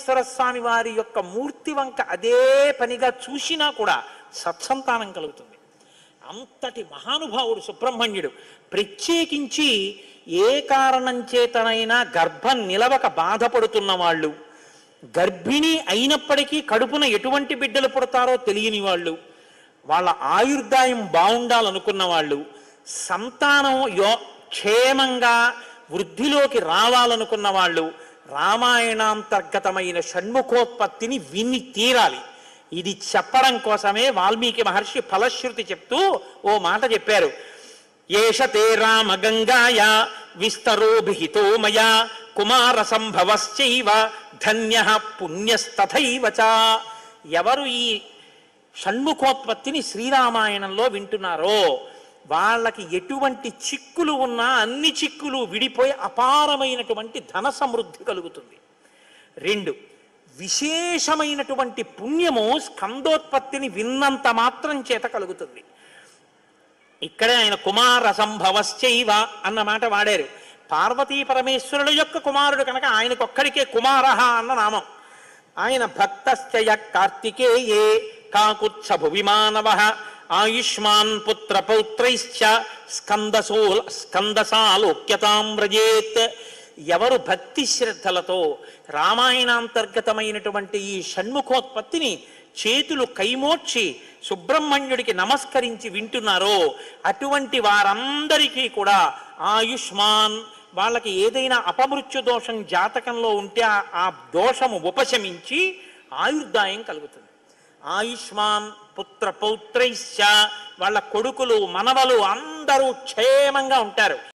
వెంకటేశ్వర స్వామి వారి యొక్క మూర్తి వంక అదే పనిగా చూసినా కూడా సత్సంతానం కలుగుతుంది అంతటి మహానుభావుడు సుబ్రహ్మణ్యుడు ప్రత్యేకించి ఏ కారణం చేతనైనా గర్భం నిలవక బాధపడుతున్న వాళ్ళు గర్భిణి అయినప్పటికీ కడుపున ఎటువంటి బిడ్డలు పుడతారో తెలియని వాళ్ళు వాళ్ళ ఆయుర్దాయం బాగుండాలనుకున్న వాళ్ళు సంతానం యో క్షేమంగా వృద్ధిలోకి రావాలనుకున్న వాళ్ళు రామాయణాంతర్గతమైన షణ్ముఖోత్పత్తిని విని తీరాలి ఇది చెప్పడం కోసమే వాల్మీకి మహర్షి ఫలశ్రుతి చెప్తూ ఓ మాట చెప్పారు ఏష తే రామ గంగాయ విస్తరోభిహితో మయా కుమార సంభవశ్చైవ ధన్య పుణ్యస్తథైవ చ ఎవరు ఈ షణ్ముఖోత్పత్తిని శ్రీరామాయణంలో వింటున్నారో వాళ్ళకి ఎటువంటి చిక్కులు ఉన్నా అన్ని చిక్కులు విడిపోయి అపారమైనటువంటి ధన సమృద్ధి కలుగుతుంది రెండు విశేషమైనటువంటి పుణ్యము స్కందోత్పత్తిని విన్నంత మాత్రం చేత కలుగుతుంది ఇక్కడే ఆయన కుమార సంభవశ్చైవ అన్న మాట వాడారు పార్వతీ పరమేశ్వరుల యొక్క కుమారుడు కనుక ఆయనకొక్కడికే కుమారహ అన్న నామం ఆయన భక్తశ్చయ కార్తికేయే కాకుత్స భువిమానవ ఆయుష్మాన్ పుత్ర పౌత్రైశ్చ స్కందసో స్కందసాలోక్యతాం వ్రజేత్ ఎవరు భక్తి శ్రద్ధలతో రామాయణాంతర్గతమైనటువంటి ఈ షణ్ముఖోత్పత్తిని చేతులు కైమోర్చి సుబ్రహ్మణ్యుడికి నమస్కరించి వింటున్నారో అటువంటి వారందరికీ కూడా ఆయుష్మాన్ వాళ్ళకి ఏదైనా అపమృత్యు దోషం జాతకంలో ఉంటే ఆ- ఆ దోషము ఉపశమించి ఆయుర్దాయం కలుగుతుంది ఆయుష్మాన్ పుత్ర పౌత్రైశ్చ వాళ్ళ కొడుకులు మనవలు అందరూ క్షేమంగా ఉంటారు